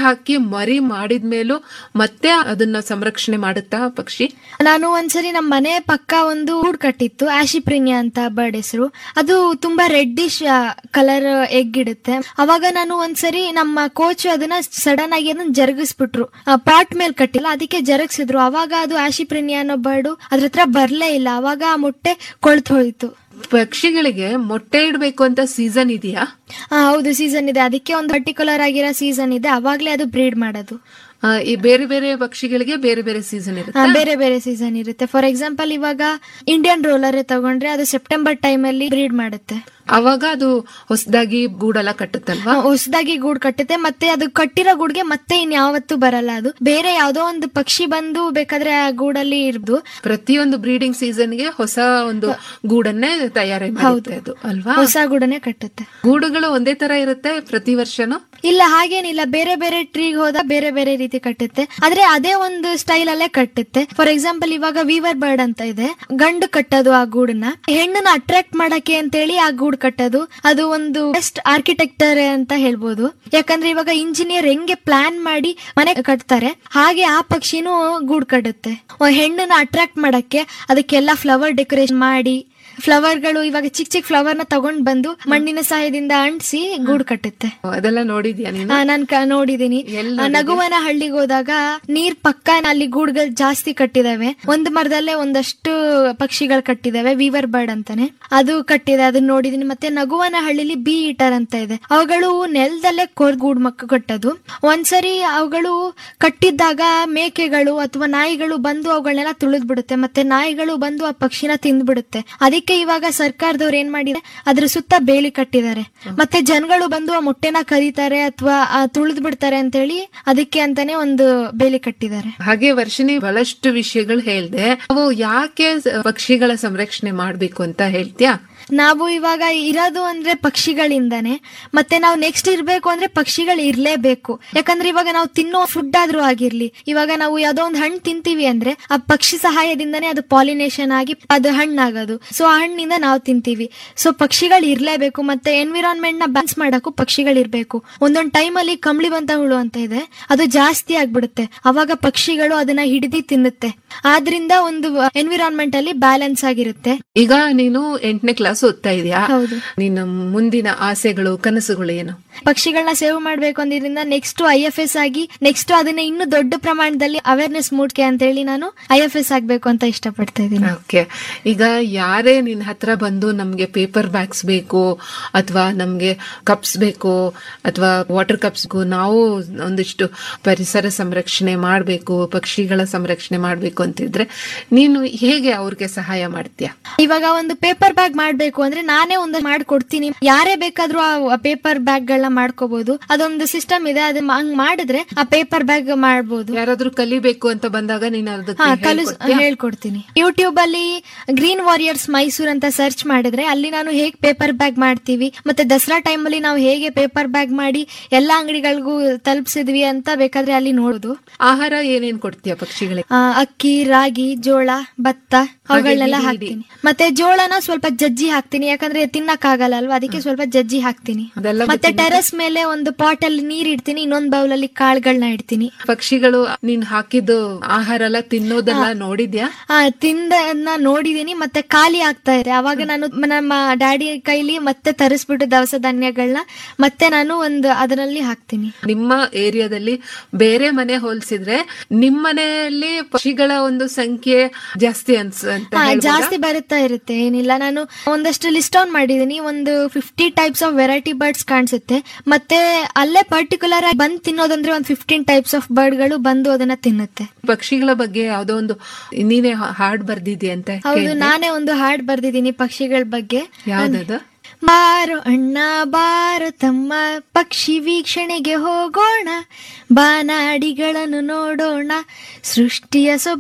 ಹಾಕಿ ಮರಿ ಮಾಡಿದ್ಮೇಲೂ ಮತ್ತೆ ಅದನ್ನ ಸಂರಕ್ಷಣೆ ಮಾಡುತ್ತಾ ಪಕ್ಷಿ ನಾನು ಒಂದ್ಸರಿ ನಮ್ಮ ಮನೆ ಪಕ್ಕ ಒಂದು ಗೂಡ್ ಕಟ್ಟಿತ್ತು ಆಶಿಪ್ರಿನಿಯಾ ಅಂತ ಬರ್ಡ್ ಹೆಸರು ಅದು ತುಂಬಾ ರೆಡ್ಡಿಶ್ ಕಲರ್ ಎಗ್ ಇಡುತ್ತೆ ಅವಾಗ ನಾನು ಒಂದ್ಸರಿ ನಮ್ಮ ಕೋಚ್ ಅದನ್ನ ಸಡನ್ ಆಗಿ ಅದನ್ನ ಜರುಗಿಸ್ಬಿಟ್ರು ಪಾಟ್ ಮೇಲೆ ಕಟ್ಟಿಲ್ಲ ಅದಕ್ಕೆ ಜರುಗಿಸಿದ್ರು ಅವಾಗ ಅದು ಆಶಿಪ್ರಿನಿಯಾ ಅನ್ನೋ ಬರ್ಡು ಅದ್ರ ಹತ್ರ ಬರ್ಲೇ ಇಲ್ಲ ಅವಾಗ ಆ ಮೊಟ್ಟೆ ಕೊಳ್ತು ಹೋಯ್ತು ಪಕ್ಷಿಗಳಿಗೆ ಮೊಟ್ಟೆ ಇಡಬೇಕು ಅಂತ ಸೀಸನ್ ಇದೆಯಾ ಆ, ಹೌದು ಸೀಸನ್ ಇದೆ ಅದಕ್ಕೆ ಒಂದು ಪರ್ಟಿಕ್ಯುಲರ್ ಆಗಿರೋ ಸೀಸನ್ ಇದೆ ಅವಾಗ್ಲೇ ಅದು ಬ್ರೀಡ್ ಮಾಡೋದು ಆ, ಈ ಬೇರೆ ಬೇರೆ ಪಕ್ಷಿಗಳಿಗೆ ಬೇರೆ ಬೇರೆ ಸೀಸನ್ ಆ, ಇರುತ್ತೆ ಬೇರೆ ಬೇರೆ ಸೀಸನ್ ಇರುತ್ತೆ ಫಾರ್ ಎಕ್ಸಾಂಪಲ್ ಇವಾಗ ಇಂಡಿಯನ್ ರೋಲರ್ ತಗೊಂಡ್ರೆ ಅದು ಸೆಪ್ಟೆಂಬರ್ ಟೈಮ್ ಅಲ್ಲಿ ಬ್ರೀಡ್ ಮಾಡುತ್ತೆ ಅವಾಗ ಅದು ಹೊಸದಾಗಿ ಗೂಡೆಲ್ಲ ಕಟ್ಟುತ್ತಲ್ವಾ ಹೊಸದಾಗಿ ಗೂಡ್ ಕಟ್ಟುತ್ತೆ ಮತ್ತೆ ಅದು ಕಟ್ಟಿರೋ ಗೂಡ್ಗೆ ಮತ್ತೆ ಇನ್ಯಾವತ್ತೂ ಬರಲ್ಲ ಅದು ಬೇರೆ ಯಾವ್ದೋ ಒಂದು ಪಕ್ಷಿ ಬಂದು ಬೇಕಾದ್ರೆ ಆ ಗೂಡಲ್ಲಿ ಇರ್ಬೋದು ಪ್ರತಿಯೊಂದು ಬ್ರೀಡಿಂಗ್ ಸೀಸನ್ಗೆ ಹೊಸ ಒಂದು ಗೂಡನ್ನೇ ತಯಾರಿ ಮಾಡುತ್ತೆ ಅದು ಅಲ್ವಾ ಹೊಸ ಗೂಡನೆ ಕಟ್ಟುತ್ತೆ ಗೂಡುಗಳು ಒಂದೇ ತರ ಇರುತ್ತೆ ಪ್ರತಿ ವರ್ಷನೂ ಇಲ್ಲ ಹಾಗೇನಿಲ್ಲ ಬೇರೆ ಬೇರೆ ಟ್ರೀಗ್ ಹೋದ ಬೇರೆ ಬೇರೆ ರೀತಿ ಕಟ್ಟುತ್ತೆ ಆದ್ರೆ ಅದೇ ಒಂದು ಸ್ಟೈಲ್ ಅಲ್ಲೇ ಕಟ್ಟುತ್ತೆ ಫಾರ್ ಎಕ್ಸಾಂಪಲ್ ಇವಾಗ ವೀವರ್ ಬರ್ಡ್ ಅಂತ ಇದೆ ಗಂಡು ಕಟ್ಟೋದು ಆ ಗೂಡನ್ನ ಹೆಣ್ಣನ್ನ ಅಟ್ರಾಕ್ಟ್ ಮಾಡಕ್ಕೆ ಅಂತೇಳಿ ಆ ಗೂಡು ಕಟ್ಟೋದು ಅದು ಒಂದು ಬೆಸ್ಟ್ ಆರ್ಕಿಟೆಕ್ಟರ್ ಅಂತ ಹೇಳ್ಬೋದು ಯಾಕಂದ್ರೆ ಇವಾಗ ಇಂಜಿನಿಯರ್ ಹೆಂಗೆ ಪ್ಲಾನ್ ಮಾಡಿ ಮನೆ ಕಟ್ತಾರೆ ಹಾಗೆ ಆ ಪಕ್ಷಿನೂ ಗೂಡು ಕಟ್ಟುತ್ತೆ ಒಂದ್ ಹೆಣ್ಣನ್ನ ಅಟ್ರಾಕ್ಟ್ ಮಾಡಕ್ಕೆ ಅದಕ್ಕೆಲ್ಲ ಫ್ಲವರ್ ಡೆಕೋರೇಷನ್ ಮಾಡಿ ಫ್ಲವರ್ಗಳು ಇವಾಗ ಚಿಕ್ಕ ಚಿಕ್ಕ ಫ್ಲವರ್ ನ ತಗೊಂಡ್ ಬಂದು ಮಣ್ಣಿನ ಸಹಾಯದಿಂದ ಅಂಟಿಸಿ ಗೂಡು ಕಟ್ಟುತ್ತೆ ಅದೆಲ್ಲ ನೋಡಿದ್ಯಾ ನೀನು ಆ, ನಾನ್ ಕ- ನೋಡಿದೀನಿ ಎಲ್ ಆ, ನಗುವನ ಹಳ್ಳಿಗೆ ಹೋದಾಗ ನೀರ್ ಪಕ್ಕ ಅಲ್ಲಿ ಗೂಡ್ಗಳು ಜಾಸ್ತಿ ಕಟ್ಟಿದಾವೆ ಒಂದು ಮರದಲ್ಲೇ ಒಂದಷ್ಟು ಪಕ್ಷಿಗಳು ಕಟ್ಟಿದಾವೆ ವೀವರ್ ಬರ್ಡ್ ಅಂತಾನೆ ಅದು ಕಟ್ಟಿದೆ ಅದನ್ನ ನೋಡಿದೀನಿ ಮತ್ತೆ ನಗುವನ ಹಳ್ಳಿಲಿ ಬಿ ಈಟರ್ ಅಂತ ಇದೆ ಅವುಗಳು ನೆಲದಲ್ಲೇ ಕೊರ್ ಗೂಡ್ ಮಕ್ಕ ಕಟ್ಟೋದು ಒಂದ್ಸರಿ ಅವುಗಳು ಕಟ್ಟಿದ್ದಾಗ ಮೇಕೆಗಳು ಅಥವಾ ನಾಯಿಗಳು ಬಂದು ಅವುಗಳನ್ನೆಲ್ಲ ತುಳಿದ್ ಬಿಡುತ್ತೆ ಮತ್ತೆ ನಾಯಿಗಳು ಬಂದು ಆ ಪಕ್ಷಿನ ತಿಂದ್ಬಿಡುತ್ತೆ ಅದಕ್ಕೆ ಇವಾಗ ಸರ್ಕಾರದವ್ರು ಏನ್ ಮಾಡಿದೆ ಅದ್ರ ಸುತ್ತ ಬೇಲಿ ಕಟ್ಟಿದ್ದಾರೆ ಮತ್ತೆ ಜನಗಳು ಬಂದು ಆ ಮೊಟ್ಟೆನ ಕದೀತಾರೆ ಅಥವಾ ತುಳಿದ್ ಬಿಡ್ತಾರೆ ಅಂತೇಳಿ ಅದಕ್ಕೆ ಅಂತಾನೆ ಒಂದು ಬೇಲಿ ಕಟ್ಟಿದ್ದಾರೆ ಹಾಗೆ ವರ್ಷಿಣಿ ಬಹಳಷ್ಟು ವಿಷಯಗಳು ಹೇಳ್ದೆ ಅವು ಯಾಕೆ ಸ- ಪಕ್ಷಿಗಳ ಸಂರಕ್ಷಣೆ ಮಾಡ್ಬೇಕು ಅಂತ ಹೇಳ್ತೀಯಾ ನಾವು ಇವಾಗ ಇರೋದು ಅಂದ್ರೆ ಪಕ್ಷಿಗಳಿಂದಾನೆ ಮತ್ತೆ ನಾವು ನೆಕ್ಸ್ಟ್ ಇರ್ಬೇಕು ಅಂದ್ರೆ ಪಕ್ಷಿಗಳು ಇರ್ಲೇಬೇಕು ಯಾಕಂದ್ರೆ ಇವಾಗ ನಾವು ತಿನ್ನೋ ಫುಡ್ ಆದ್ರೂ ಆಗಿರ್ಲಿ ಇವಾಗ ನಾವು ಯಾವ್ದೋ ಒಂದು ಹಣ್ಣು ತಿಂತೀವಿ ಅಂದ್ರೆ ಆ ಪಕ್ಷಿ ಸಹಾಯದಿಂದಾನೇ ಅದು ಪಾಲಿನೇಷನ್ ಆಗಿ ಅದು ಹಣ್ಣಾಗೋದು ಸೊ ಆ ಹಣ್ಣಿಂದ ನಾವು ತಿಂತೀವಿ ಸೊ ಪಕ್ಷಿಗಳು ಇರ್ಲೇಬೇಕು ಮತ್ತೆ ಎನ್ವಿರಾನ್ಮೆಂಟ್ ನ ಬ್ಯಾಲೆನ್ಸ್ ಮಾಡಕ್ಕೂ ಪಕ್ಷಿಗಳು ಇರ್ಬೇಕು ಒಂದೊಂದ್ ಟೈಮ್ ಅಲ್ಲಿ ಕಂಬಳಿ ಬಂತ ಹುಳು ಅಂತ ಇದೆ ಅದು ಜಾಸ್ತಿ ಆಗ್ಬಿಡುತ್ತೆ ಅವಾಗ ಪಕ್ಷಿಗಳು ಅದನ್ನ ಹಿಡಿದು ತಿನ್ನುತ್ತೆ ಆದ್ರಿಂದ ಒಂದು ಎನ್ವಿರಾನ್ಮೆಂಟ್ ಅಲ್ಲಿ ಬ್ಯಾಲೆನ್ಸ್ ಆಗಿರುತ್ತೆ ಈಗ ನೀನು ಎಂಟನೇ ಕ್ಲಾಸ್ ಓದ್ತಾ ಇದೀಯಾ ಹೌದು ನಿನ್ನ ಮುಂದಿನ ಆಸೆಗಳು ಕನಸುಗಳು ಏನು ಪಕ್ಷಿಗಳನ್ನ ಸೇವ್ ಮಾಡ್ಬೇಕು ಅಂದಿದ್ರಿಂದ ನೆಕ್ಸ್ಟ್ ಐ ಎಫ್ ಎಸ್ ಆಗಿ ನೆಕ್ಸ್ಟ್ ಅದನ್ನ ಇನ್ನು ದೊಡ್ಡ ಪ್ರಮಾಣದಲ್ಲಿ ಅವೇರ್ನೆಸ್ ಮೂಡ್ಕೆ ಅಂತ ಹೇಳಿ ನಾನು ಐ ಎಫ್ ಎಸ್ ಆಗ್ಬೇಕು ಅಂತ ಇಷ್ಟಪಡ್ತಾ ಇದ್ದೀನಿ ಓಕೆ ಈಗ ಯಾರೇ ನಿನ್ನ ಹತ್ರ ಬಂದು ನಮ್ಗೆ ಪೇಪರ್ ಬ್ಯಾಗ್ಸ್ ಬೇಕು ಅಥವಾ ನಮ್ಗೆ ಕಪ್ಸ್ ಬೇಕು ಅಥವಾ ವಾಟರ್ ಕಪ್ಸ್ ನಾವು ಒಂದಿಷ್ಟು ಪರಿಸರ ಸಂರಕ್ಷಣೆ ಮಾಡಬೇಕು ಪಕ್ಷಿಗಳ ಸಂರಕ್ಷಣೆ ಮಾಡಬೇಕು ಅಂತಿದ್ರೆ ನೀನು ಹೇಗೆ ಅವ್ರಿಗೆ ಸಹಾಯ ಮಾಡ್ತೀಯಾ ಇವಾಗ ಒಂದು ಪೇಪರ್ ಬ್ಯಾಗ್ ಮಾಡ್ಬೇಕು ಅಂದ್ರೆ ನಾನೇ ಒಂದು ಮಾಡ್ಕೊಡ್ತೀನಿ ಯಾರೇ ಬೇಕಾದ್ರೂ ಆ ಪೇಪರ್ ಬ್ಯಾಗ್ ಗಳನ್ನ ಮಾಡ್ಕೋಬಹುದು ಅದೊಂದು ಸಿಸ್ಟಮ್ ಇದೆ ಅದು ಹಂಗ್ ಮಾಡಿದ್ರೆ ಆ ಪೇಪರ್ ಬ್ಯಾಗ್ ಮಾಡ್ಬೋದು ಯಾರಾದ್ರೂ ಕಲಿಬೇಕು ಅಂತ ಬಂದಾಗ ನೀನು ಹಾ ಅದಕ್ಕೆ ಕಲಿಸ್ ಹೇಳ್ಕೊಡ್ತೀಯಾ? ಹೇಳ್ಕೊಡ್ತೀನಿ ಯೂಟ್ಯೂಬ್ ಅಲ್ಲಿ ಗ್ರೀನ್ ವಾರಿಯರ್ಸ್ ಮೈಸೂರ್ ಅಂತ ಸರ್ಚ್ ಮಾಡಿದ್ರೆ ಅಲ್ಲಿ ನಾನು ಹೇಗ್ ಪೇಪರ್ ಬ್ಯಾಗ್ ಮಾಡ್ತೀವಿ ಮತ್ತೆ ದಸರಾ ಟೈಮ್ ಅಲ್ಲಿ ನಾವು ಹೇಗೆ ಪೇಪರ್ ಬ್ಯಾಗ್ ಮಾಡಿ ಎಲ್ಲಾ ಅಂಗಡಿಗಳಿಗೂ ತಲುಪಿಸಿದ್ವಿ ಅಂತ ಬೇಕಾದ್ರೆ ಅಲ್ಲಿ ನೋಡುದು ಆಹಾರ ಏನೇನ್ ಕೊಡ್ತೀಯ ಪಕ್ಷಿಗಳಿಗೆ ಆ, ಅಕ್ಕಿ ರಾಗಿ ಜೋಳ ಭತ್ತ ಅವುಗಳನ್ನೆಲ್ಲ ಇಡೀ- ಹಾಕ್ತೀನಿ ಮತ್ತೆ ಜೋಳನ ಸ್ವಲ್ಪ ಜಜ್ಜಿ ಹಾಕ್ತೀನಿ ಯಾಕಂದ್ರೆ ತಿನ್ನಕ್ ಆಗಲ್ಲ ಅಲ್ವಾ ಅದಕ್ಕೆ ಸ್ವಲ್ಪ ಜಜ್ಜಿ ಹಾಕ್ತೀನಿ ಅದೆಲ್ಲ ಮತ್ತೆ ಟೆರೆಸ್ ಮೇಲೆ ಒಂದು ಪಾಟ್ ಅಲ್ಲಿ ನೀರ್ ಇಡ್ತೀನಿ ಇನ್ನೊಂದ್ ಬೌಲ್ ಅಲ್ಲಿ ಕಾಳುಗಳನ್ನ ಇಡ್ತೀನಿ ಪಕ್ಷಿಗಳು ನೀನ್ ಹಾಕಿದ್ದು ಆಹಾರ ಎಲ್ಲ ತಿನ್ನೋದೆಲ್ಲ ನೋಡಿದ್ಯಾ ಆ ತಿಂದನ್ನ ನೋಡಿದೀನಿ ಮತ್ತೆ ಖಾಲಿ ಆಗ್ತಾ ಇದೆ ಅವಾಗ ನಾನು ನಮ್ಮ ಡ್ಯಾಡಿ ಕೈಲಿ ಮತ್ತೆ ತರಿಸ್ಬಿಟ್ಟು ದವಸ ಧಾನ್ಯಗಳನ್ನ ಮತ್ತೆ ನಾನು ಒಂದು ಅದರಲ್ಲಿ ಹಾಕ್ತೀನಿ ನಿಮ್ಮ ಏರಿಯಾದಲ್ಲಿ ಬೇರೆ ಮನೆ ಹೋಲಿಸಿದ್ರೆ ನಿಮ್ ಮನೆಯಲ್ಲಿ ಪಕ್ಷಿಗಳ ಒಂದು ಸಂಖ್ಯೆ ಜಾಸ್ತಿ ಅನ್ಸ ಅಂತ ಹಾ, ಹೇಳ್ಬೋದಾ? ಜಾಸ್ತಿ ಬರುತ್ತಾ ಇರುತ್ತೆ ಏನಿಲ್ಲ ನಾನು ಒಂದಷ್ಟು ಲಿಸ್ಟ್ ಡೌನ್ ಮಾಡಿದೀನಿ ಒಂದು fifty types of variety birds ಕಾಣಿಸುತ್ತೆ ಮತ್ತೆ ಅಲ್ಲೇ ಪರ್ಟಿಕ್ಯುಲರ್ ಆಗಿ ಬಂದ್ ತಿನ್ನೋದಂದ್ರೆ ಒಂದು ಫಿಫ್ಟೀನ್ ಟೈಪ್ಸ್ ಆಫ್ ಬರ್ಡ್ಗಳು ಬಂದು ಅದನ್ನ ತಿನ್ನುತ್ತೆ ಪಕ್ಷಿಗಳ ಬಗ್ಗೆ ಯಾವ್ದೋ ಒಂದು ನೀನೇ ಹಾಡ್ ಬರ್ದಿದ್ಯಾ ಅಂತ ಹೌದು ಕೇಳ್ದೆ. ನಾನೇ ಒಂದು ಹಾಡ್ ಬರ್ದಿದ್ದೀನಿ ಪಕ್ಷಿಗಳ ಬಗ್ಗೆ ಯಾವ್ದದು ಬಾರು ಅಣ್ಣ ಬಾರು ತಮ್ಮ ಪಕ್ಷಿ ವೀಕ್ಷಣೆಗೆ ಹೋಗೋಣ ಬಾನಾಡಿಗಳನ್ನು ನೋಡೋಣ ಸೃಷ್ಟಿಯ ಸೊಬ